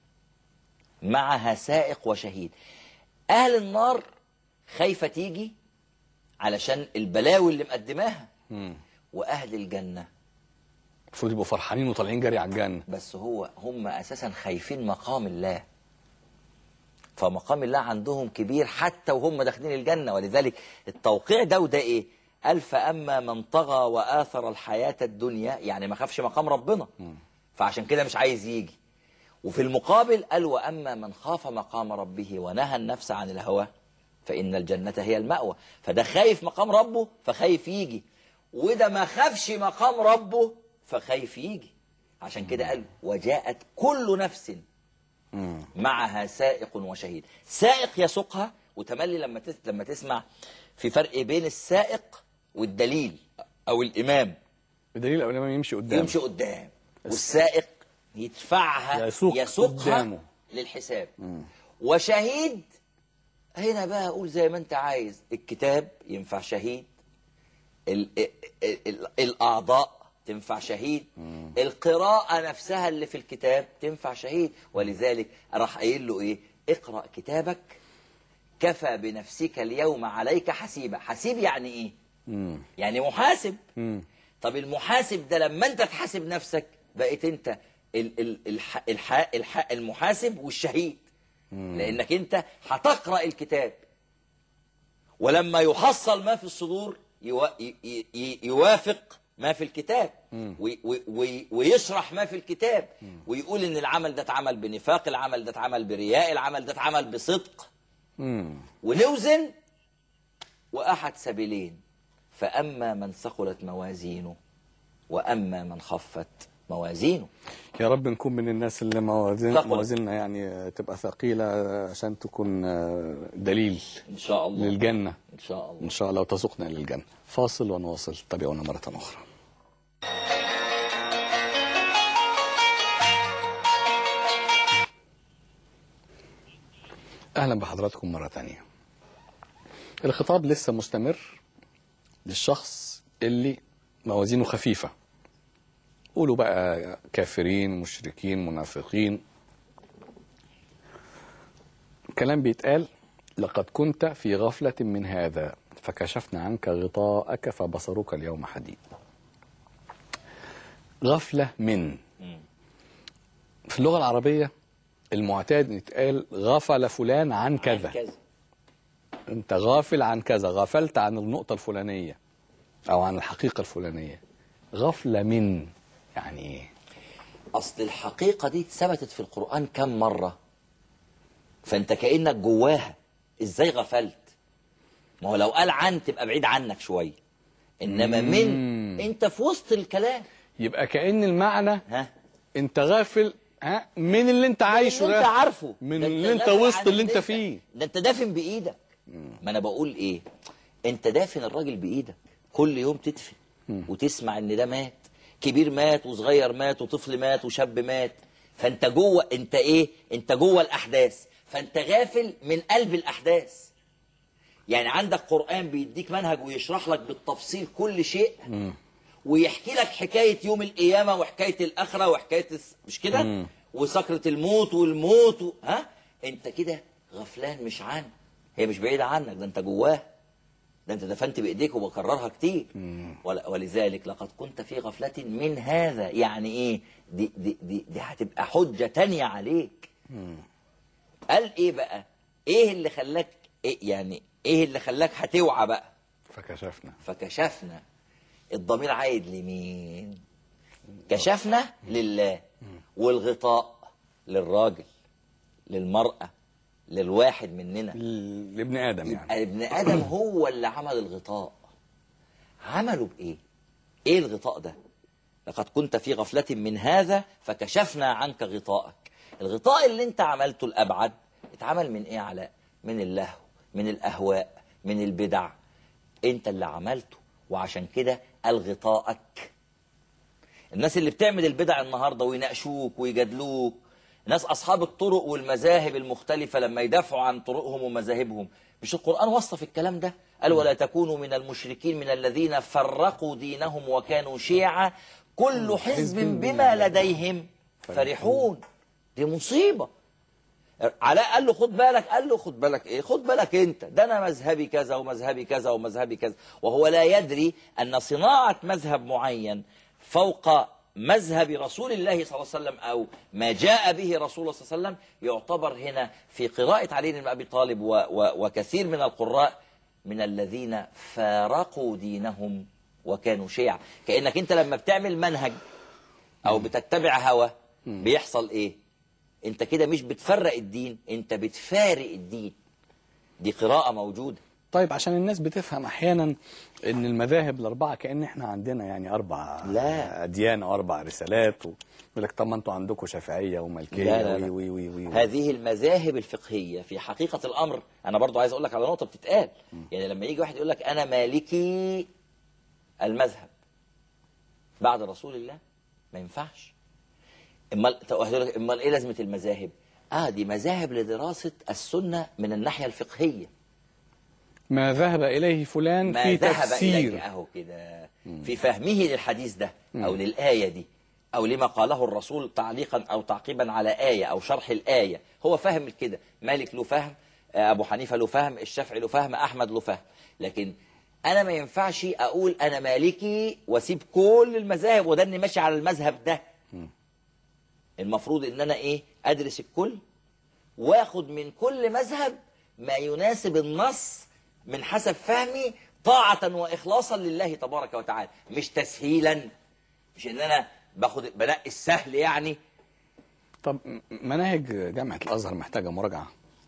معها سائق وشهيد أهل النار خايفة تيجي علشان البلاوي اللي مقدماها مم. وأهل الجنة المفروض يبقوا فرحانين وطالعين جري على الجنة بس هو هم اساسا خايفين مقام الله فمقام الله عندهم كبير حتى وهم داخلين الجنه ولذلك التوقيع ده وده ايه قال فاما من طغى واثر الحياه الدنيا يعني ما خافش مقام ربنا فعشان كده مش عايز يجي وفي المقابل قال واما من خاف مقام ربه ونهى النفس عن الهوى فان الجنه هي الماوى فده خايف مقام ربه فخايف يجي وده ما خافش مقام ربه فخايف يجي عشان كده قال وجاءت كل نفس معها سائق وشهيد سائق يسوقها وتملي لما تس... لما تسمع في فرق بين السائق والدليل او الامام بدليل أول ما يمشي قدام يمشي قدام والسائق يدفعها يسوق يسوقها قدامه. للحساب وشهيد هنا بقى اقول زي ما انت عايز الكتاب ينفع شهيد ال ال ال الاعضاء تنفع شهيد القراءة نفسها اللي في الكتاب تنفع شهيد ولذلك راح قايل له ايه اقرأ كتابك كفى بنفسك اليوم عليك حسيبا حسيب يعني ايه مم. يعني محاسب مم. طب المحاسب ده لما انت تحاسب نفسك بقيت انت ال ال الح الح الح المحاسب والشهيد لانك انت هتقرا الكتاب ولما يحصل ما في الصدور يوا ي- ي- ي- يوافق ما في الكتاب وي وي وي ويشرح ما في الكتاب ويقول ان العمل ده اتعمل بنفاق العمل ده اتعمل برياء العمل ده اتعمل بصدق مم. ونوزن وأحد سبيلين فأما من ثقلت موازينه وأما من خفت موازينه يا رب نكون من الناس اللي موازين ثقلت. موازيننا يعني تبقى ثقيلة عشان تكون آه، دليل إن شاء الله للجنة إن شاء الله إن شاء الله وتسوقنا إلى الجنة فاصل ونواصل تابعونا مرة أخرى أهلا بحضراتكم مرة تانية الخطاب لسه مستمر للشخص اللي موازينه خفيفة قولوا بقى كافرين مشركين منافقين كلام بيتقال لقد كنت في غفلة من هذا فكشفنا عنك غطاءك فبصرك اليوم حديد غفلة من في اللغة العربية المعتاد إن يتقال غفل فلان عن كذا كذا انت غافل عن كذا غفلت عن النقطة الفلانية او عن الحقيقة الفلانية غفلة من يعني ايه أصل الحقيقة دي ثبتت في القرآن كم مرة فأنت كأنك جواها إزاي غفلت ما هو لو قال عن تبقى بعيد عنك شوية إنما من أنت في وسط الكلام يبقى كأن المعنى ها انت غافل ها من اللي انت عايشه اللي انت ده عارفه من ده اللي انت دافع وسط عن اللي انت الدافع. فيه ده انت دافن بايدك ما انا بقول ايه انت دافن الراجل بايدك كل يوم تدفن وتسمع ان ده مات كبير مات وصغير مات وطفل مات وشاب مات فانت جوه انت ايه انت جوه الاحداث فانت غافل من قلب الاحداث يعني عندك قرآن بيديك منهج ويشرح لك بالتفصيل كل شيء ويحكي لك حكايه يوم القيامه وحكايه الاخره وحكايه الس... مش كده وسكره الموت والموت و... ها انت كده غفلان مش عن هي مش بعيده عنك ده انت جواه ده انت دفنت بايديك وبكررها كتير ول- ولذلك لقد كنت في غفله من هذا يعني ايه دي دي دي, دي هتبقى حجه تانية عليك قال ايه بقى ايه اللي خلاك إيه يعني ايه اللي خلاك هتوعى بقى فكشفنا فكشفنا الضمير عايد لمين كشفنا لله والغطاء للراجل للمرأة للواحد مننا ل- لابن ادم يعني ابن ادم هو اللي عمل الغطاء عمله بايه ايه الغطاء ده لقد كنت في غفلة من هذا فكشفنا عنك غطاءك الغطاء اللي انت عملته الابعد اتعمل من ايه علاء من اللهو من الاهواء من البدع انت اللي عملته وعشان كده الغطاءك الناس اللي بتعمل البدع النهارده ويناقشوك ويجادلوك ناس اصحاب الطرق والمذاهب المختلفه لما يدافعوا عن طرقهم ومذاهبهم مش القران وصف الكلام ده قال ولا تكونوا من المشركين من الذين فرقوا دينهم وكانوا شيعا كل حزب بما لديهم فرحون دي مصيبه علاء قال له خد بالك قال له خد بالك ايه خد بالك انت ده انا مذهبي كذا ومذهبي كذا ومذهبي كذا وهو لا يدري ان صناعه مذهب معين فوق مذهب رسول الله صلى الله عليه وسلم او ما جاء به رسول الله صلى الله عليه وسلم يعتبر هنا في قراءه علي بن ابي طالب و و وكثير من القراء من الذين فارقوا دينهم وكانوا شيعا كانك انت لما بتعمل منهج او بتتبع هوى بيحصل ايه انت كده مش بتفرق الدين انت بتفارق الدين دي قراءة موجودة طيب عشان الناس بتفهم احيانا ان المذاهب الاربعه كان احنا عندنا يعني اربع لا. اديان او اربع رسالات ويقول لك طب ما انتوا عندكم شافعيه ومالكيه لا، لا، لا. وي وي وي وي هذه المذاهب الفقهية في حقيقة الأمر أنا برضو عايز أقول لك على نقطة بتتقال يعني لما يجي واحد يقول لك أنا مالكي المذهب بعد رسول الله ما ينفعش امال طب واحد يقول لك امال ايه لازمه المذاهب؟ اه دي مذاهب لدراسه السنه من الناحيه الفقهيه ما ذهب اليه فلان ما في ذهب إليك تفسير أهو كده في فهمه للحديث ده أو للآية دي أو لما قاله الرسول تعليقا أو تعقيبا على آية أو شرح الآية هو فاهم كده مالك له فهم آه، أبو حنيفة له فهم الشافعي له فهم أحمد له فهم لكن أنا ما ينفعش أقول أنا مالكي وأسيب كل المذاهب وده إني ماشي على المذهب ده المفروض إن أنا إيه أدرس الكل واخد من كل مذهب ما يناسب النص من حسب فهمي طاعة وإخلاصا لله تبارك وتعالى مش تسهيلا مش إن أنا باخد بنقي السهل يعني طب م- مناهج جامعه الازهر محتاجه مراجعه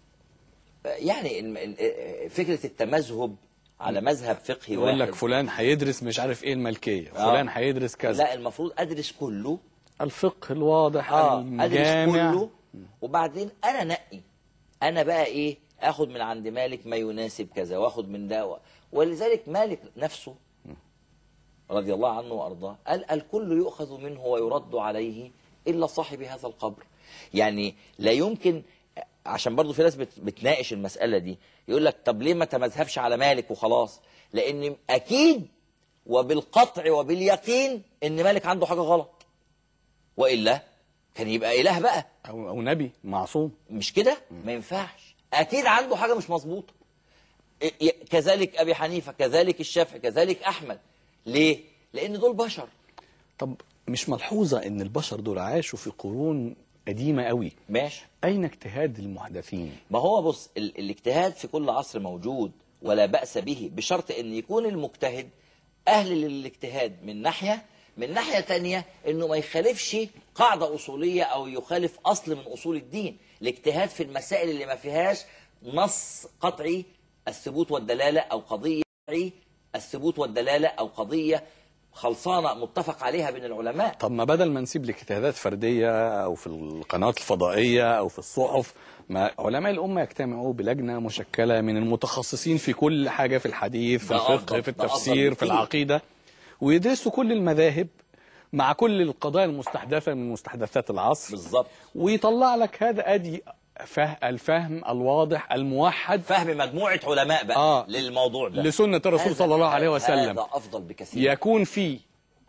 يعني الم- ال- فكرة التمذهب على مذهب فقهي يقول واحد لك فلان هيدرس مش عارف ايه الملكيه آه. فلان هيدرس كذا لا المفروض أدرس كله الفقه الواضح اه الجامع ادرس كله وبعدين انا نقي انا بقى ايه اخد من عند مالك ما يناسب كذا واخد من ده و- ولذلك مالك نفسه رضي الله عنه وارضاه قال الكل يؤخذ منه ويرد عليه الا صاحب هذا القبر يعني لا يمكن عشان برضو في ناس بت- بتناقش المساله دي يقول لك طب ليه ما تمذهبش على مالك وخلاص لان اكيد وبالقطع وباليقين ان مالك عنده حاجه غلط والا كان يبقى اله بقى او او نبي معصوم مش كده ما ينفعش اكيد عنده حاجه مش مظبوطه إ- ي- كذلك ابي حنيفه كذلك الشافعي كذلك احمد ليه لان دول بشر طب مش ملحوظه ان البشر دول عاشوا في قرون قديمه قوي ماشي اين اجتهاد المحدثين ما هو بص ال- الاجتهاد في كل عصر موجود ولا بأس به بشرط ان يكون المجتهد اهل للاجتهاد من ناحية من ناحية تانية انه ما يخالفش قاعدة اصولية او يخالف اصل من اصول الدين الاجتهاد في المسائل اللي ما فيهاش نص قطعي الثبوت والدلالة او قضية قطعي الثبوت والدلالة او قضية خلصانة متفق عليها بين العلماء طب ما بدل ما نسيب لاجتهادات فرديه او في القنوات الفضائيه او في الصحف ما علماء الامه يجتمعوا بلجنه مشكله من المتخصصين في كل حاجه في الحديث في ده الفقه أفضل، في ده أفضل التفسير في بكتير. العقيده ويدرسوا كل المذاهب مع كل القضايا المستحدثه من مستحدثات العصر بالظبط ويطلع لك هذا ادي فه الفهم الواضح الموحد فهم مجموعة علماء بقى آه. للموضوع ده لسنه الرسول هذا- صلى الله عليه وسلم هذا أفضل بكثير يكون في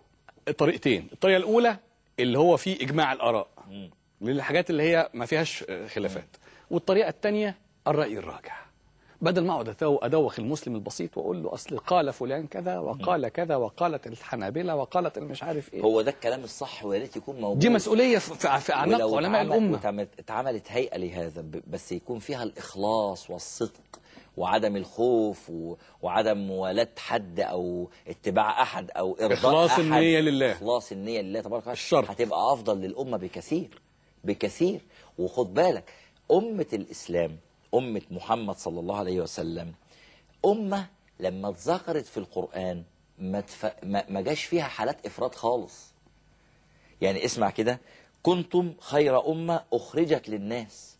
طريقتين الطريقه الاولى اللي هو فيه اجماع الاراء للحاجات اللي هي ما فيهاش آه، خلافات والطريقه الثانيه الراي الراجح بدل ما اقعد أتو- ادوخ المسلم البسيط واقول له اصل قال فلان كذا وقال كذا وقالت الحنابله وقالت المش عارف ايه هو ده الكلام الصح ويا ريت يكون موجود دي مسؤوليه في, في, في اعناق ولو علماء اتعمل- الامه واتعملت- اتعملت هيئه لهذا ب- بس يكون فيها الاخلاص والصدق وعدم الخوف و... وعدم موالاه حد او اتباع احد او ارضاء إخلاص أحد. النية لله. اخلاص النيه لله تبارك وتعالى الشرط. هتبقى افضل للامه بكثير بكثير وخد بالك امه الاسلام امه محمد صلى الله عليه وسلم امه لما اتذكرت في القران ما, تف... ما... ما جاش فيها حالات افراط خالص يعني اسمع كده كنتم خير أمة أخرجت للناس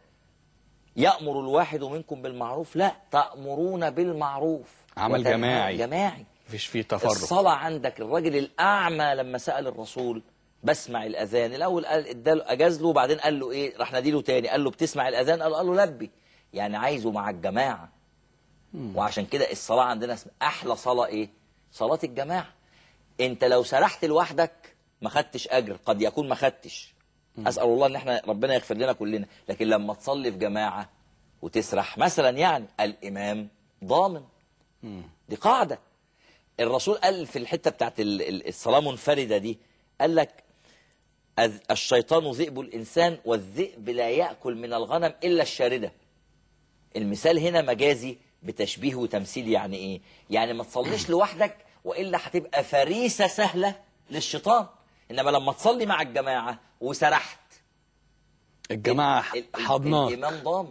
يأمر الواحد منكم بالمعروف لا تأمرون بالمعروف عمل وتنهون- جماعي. جماعي مفيش فيه تفرق الصلاة عندك الراجل الأعمى لما سأل الرسول بسمع الأذان الأول قال اداله أجاز له وبعدين قال له إيه راح ناديله تاني قال له بتسمع الأذان قال, قال له لبي يعني عايزه مع الجماعة وعشان كده الصلاة عندنا اسم أحلى صلاة إيه صلاة الجماعة أنت لو سرحت لوحدك ما خدتش أجر قد يكون ما خدتش أسأل الله إن إحنا ربنا يغفر لنا كلنا لكن لما تصلي في جماعة وتسرح مثلا يعني الإمام ضامن دي قاعدة الرسول قال في الحتة بتاعت ال- ال- الصلاة منفردة دي قال لك "الذ- الشيطان ذئب الإنسان والذئب لا يأكل من الغنم إلا الشاردة المثال هنا مجازي بتشبيه وتمثيل يعني إيه يعني ما تصليش لوحدك وإلا هتبقى فريسة سهلة للشيطان إنما لما تصلي مع الجماعة وسرحت الجماعه ال- ال- حضناك الإمام ضامن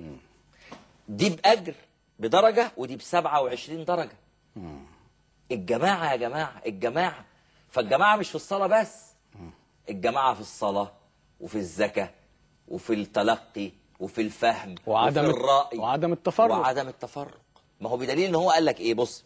دي بأجر بدرجة ودي بسبعة وعشرين درجة الجماعة يا جماعة الجماعة فالجماعة مش في الصلاة بس الجماعة في الصلاة وفي الزكاة وفي التلقي وفي الفهم وعدم وفي الرأي وعدم التفرق. وعدم التفرق ما هو بدليل ان هو قال لك ايه بص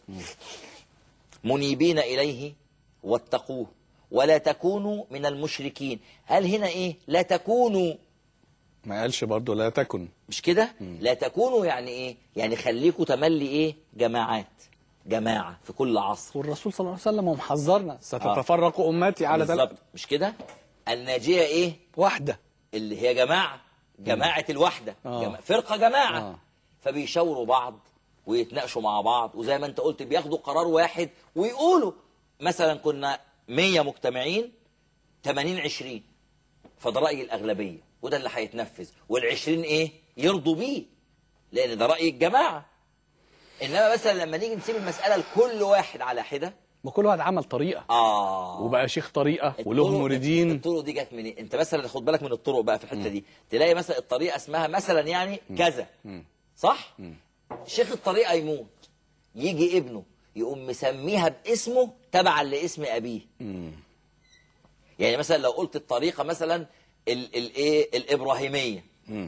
منيبين اليه واتقوه ولا تكونوا من المشركين قال هنا ايه لا تكونوا ما قالش برضه لا تكن مش كده لا تكونوا يعني ايه يعني خليكوا تملي ايه جماعات جماعة في كل عصر والرسول صلى الله عليه وسلم محذرنا ستتفرق امتي على ثلاث بالظبط مش كده الناجية ايه واحده اللي هي جماعة جماعة الوحدة آه. جما... فرقة جماعة آه. فبيشاوروا بعض ويتناقشوا مع بعض وزي ما انت قلت بياخدوا قرار واحد ويقولوا مثلا كنا 100 مجتمعين 80 20 فده رأي الأغلبية وده اللي هيتنفذ وال20 ايه يرضوا بيه لأن ده رأي الجماعة إنما مثلا لما نيجي نسيب المسألة لكل واحد على حدة ما كل واحد عمل طريقه آه وبقى شيخ طريقه وله الطرق- مريدين الطرق دي جت منين انت مثلا خد بالك من الطرق بقى في الحته دي تلاقي مثلا الطريقه اسمها مثلا يعني كذا صح شيخ الطريقه يموت يجي ابنه يقوم مسميها باسمه تبعا لاسم ابيه يعني مثلا لو قلت الطريقه مثلا ال- الايه الابراهيميه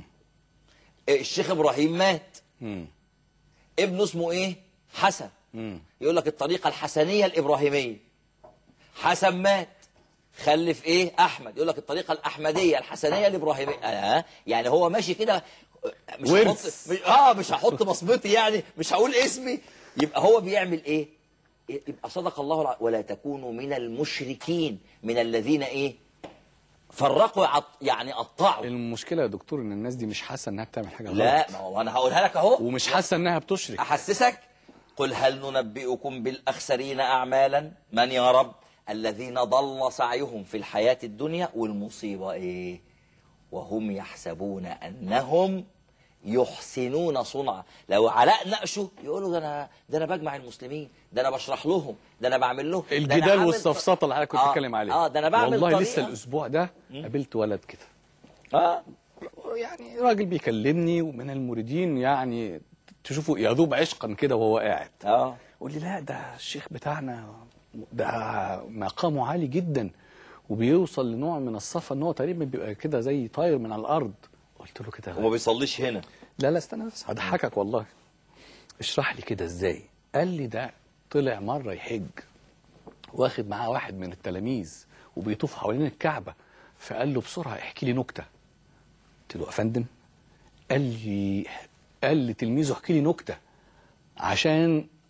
الشيخ ابراهيم مات مم. ابنه اسمه ايه حسن مم. يقول لك الطريقة الحسنية الإبراهيمية حسن مات خلف ايه احمد يقول لك الطريقه الاحمديه الحسنيه الابراهيميه آه يعني هو ماشي كده مش ورث. هحط مش اه مش هحط بصمتي يعني مش هقول اسمي يبقى هو بيعمل ايه يبقى صدق الله الع... ولا تكونوا من المشركين من الذين ايه فرقوا عط... يعني قطعوا المشكله يا دكتور ان الناس دي مش حاسه انها بتعمل حاجه لا غلط ما هو انا هقولها لك اهو ومش حاسه انها بتشرك أحسسك قل هل ننبئكم بالأخسرين أعمالا من يا رب الذين ضل سعيهم في الحياة الدنيا والمصيبة إيه وهم يحسبون أنهم يحسنون صنعا لو علاء ناقشه يقولوا ده انا ده انا بجمع المسلمين ده انا بشرح لهم ده انا بعمل لهم ده أنا الجدال عامل- والسفسطه اللي حضرتك كنت آه، بتتكلم عليها اه ده انا بعمل والله طريقة لسه الاسبوع ده قابلت ولد كده اه يعني راجل بيكلمني ومن المريدين يعني تشوفه يذوب عشقا كده وهو قاعد اه قول لي لا ده الشيخ بتاعنا ده مقامه عالي جدا وبيوصل لنوع من الصفا ان هو تقريبا بيبقى كده زي طاير من على الارض قلت له كده وما بيصليش هنا لا لا استنى بس هضحكك والله اشرح لي كده ازاي قال لي ده طلع مره يحج واخد معاه واحد من التلاميذ وبيطوف حوالين الكعبه فقال له بسرعه احكي لي نكته قلت له يا فندم قال لي قال لتلميذه احكي لي نكته عشان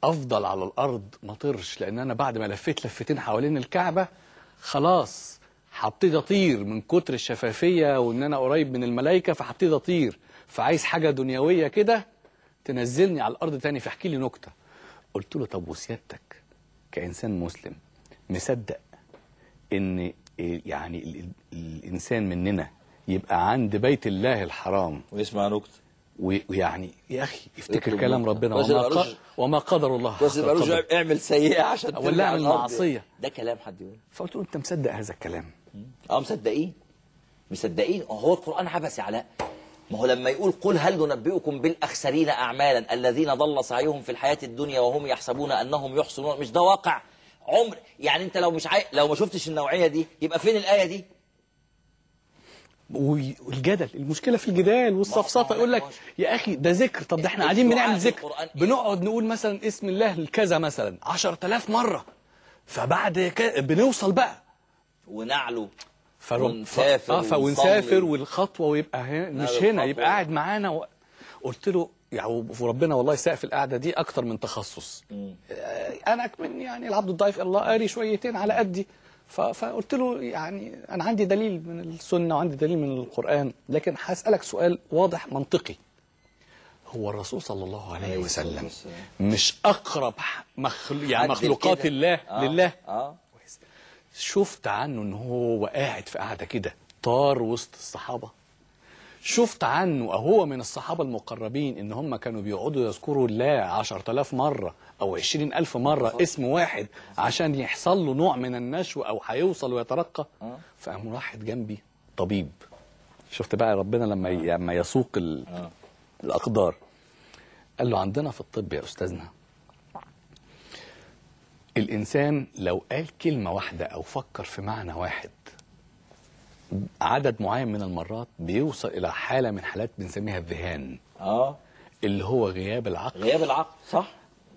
افضل على الارض ما اطيرش لان انا بعد ما لفيت لفتين حوالين الكعبه خلاص هبتدي اطير من كتر الشفافيه وان انا قريب من الملائكه فهبتدي اطير فعايز حاجه دنيويه كده تنزلني على الارض تاني فاحكي لي نكته قلت له طب وسيادتك كانسان مسلم مصدق ان يعني ال- ال- الانسان مننا يبقى عند بيت الله الحرام ويسمع نكته و- ويعني يا اخي يفتكر يطلب كلام نكتة. ربنا بس وما, يبقى ق... لوش- وما قدر الله بس حق يبقى قدره. له اعمل سيئه عشان ولا ترجع اعمل الأرض. معصية. ده كلام حد يقول فقلت له انت مصدق هذا الكلام اه مصدقين مصدقين هو القرآن عبس يا علاء ما هو لما يقول قل هل ننبئكم بالأخسرين أعمالا الذين ضل سعيهم في الحياة الدنيا وهم يحسبون أنهم يحسنون مش ده واقع عمر يعني انت لو مش عاي... لو ما شفتش النوعية دي يبقى فين الآية دي وي- والجدل المشكله في الجدال ما والسفسطه هو- يقول لك ما هو- يا اخي ده ذكر طب ده احنا قاعدين الدعاء بنعمل في ذكر القرآن إيه؟ بنقعد نقول مثلا اسم الله الكذا مثلا 10000 مره فبعد ك... بنوصل بقى ونعلو فرب... ونسافر اه فونسافر ونصلي. والخطوه ويبقى هنا مش الخطوة. هنا يبقى قاعد معانا و... قلت له يعني وربنا والله سقف القعده دي اكتر من تخصص مم. آه، انا من يعني العبد الضعيف الله قاري شويتين على قدي ف... فقلت له يعني انا عندي دليل من السنه وعندي دليل من القران لكن هسالك سؤال واضح منطقي هو الرسول صلى الله عليه عليه الصلاة وسلم والسلام. مش اقرب مخل... يعني حد مخلوقات كده. الله آه. لله اه شفت عنه ان هو قاعد في قاعده كده طار وسط الصحابه شفت عنه او هو من الصحابه المقربين ان هم كانوا بيقعدوا يذكروا الله عشرة آلاف مره او عشرين ألف مره اسم واحد عشان يحصل له نوع من النشو او هيوصل ويترقى آه. فقام واحد جنبي طبيب شفت بقى ربنا لما ي- لما يسوق ال... آه. الاقدار قال له عندنا في الطب يا استاذنا الانسان لو قال كلمه واحده او فكر في معنى واحد عدد معين من المرات بيوصل الى حاله من حالات بنسميها الذهان اه اللي هو غياب العقل غياب العقل صح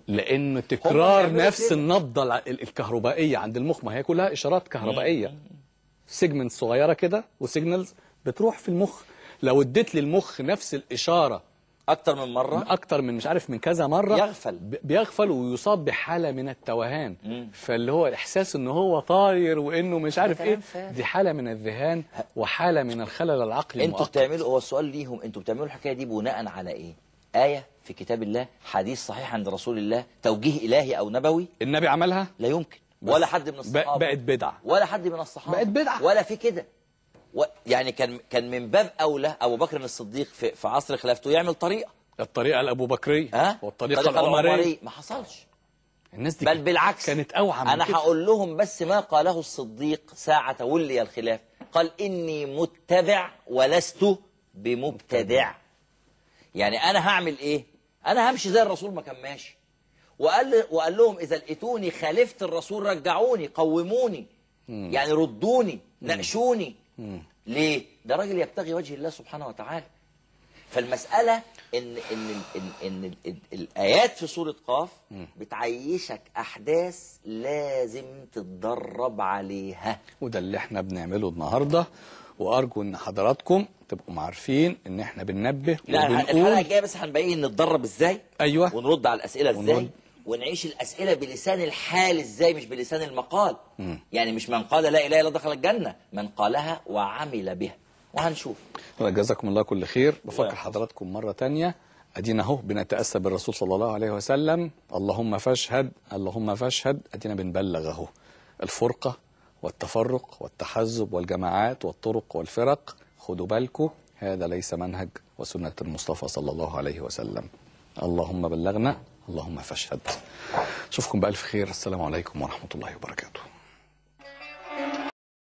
لان تكرار بيعملوا نفس كده. النبضه الع- ال- الكهربائيه عند المخ ما هي كلها اشارات كهربائيه سيجمنت صغيره كده وسيجنالز بتروح في المخ لو اديت للمخ نفس الاشاره اكتر من مره اكتر من مش عارف من كذا مره يغفل. ب- بيغفل ويصاب بحاله من التوهان مم. فاللي هو الاحساس ان هو طاير وانه مش عارف كلام ايه فارغ. دي حاله من الذهان وحاله من الخلل العقلي انتوا المؤقت بتعملوا هو السؤال ليهم انتوا بتعملوا الحكايه دي بناء على ايه ايه في كتاب الله حديث صحيح عند رسول الله توجيه الهي او نبوي النبي عملها لا يمكن بس ولا حد من ب- الصحابه بقت بدعه ولا حد من الصحابه بقت بدعة. ولا في كده و... يعني كان كان من باب اولى ابو بكر الصديق في, في عصر خلافته يعمل طريقه الطريقه الابو بكريه ها والطريقه الطريقة العمريه ما حصلش الناس دي بل بالعكس كانت اوعى من انا كده. هقول لهم بس ما قاله الصديق ساعة ولي الخلاف قال اني متبع ولست بمبتدع يعني انا هعمل ايه انا همشي زي الرسول ما كان ماشي وقال وقال لهم اذا لقيتوني خالفت الرسول رجعوني قوموني يعني ردوني ناقشوني ليه ده راجل يبتغي وجه الله سبحانه وتعالى فالمسألة إن إن إن, إن ال- ال- الآيات في سورة قاف بتعيشك أحداث لازم تتدرب عليها وده اللي احنا بنعمله النهارده وارجو ان حضراتكم تبقوا عارفين ان احنا بننبه لا الحلقة وبنقول الجاية بس هنبين نتدرب إزاي ايوه ونرد على الأسئلة إزاي ونرد. ونعيش الأسئلة بلسان الحال إزاي مش بلسان المقال يعني مش من قال لا إله إلا الله دخل الجنة من قالها وعمل بها وهنشوف جزاكم الله كل خير بفكر يحفظك. حضراتكم مرة تانية أدينا أهو بنتأسى بالرسول صلى الله عليه وسلم اللهم فاشهد اللهم فاشهد أدينا بنبلغ أهو الفرقة والتفرق والتحزب والجماعات والطرق والفرق خدوا بالكم هذا ليس منهج وسنة المصطفى صلى الله عليه وسلم اللهم بلغنا اللهم فاشهد أشوفكم بألف خير السلام عليكم ورحمة الله وبركاته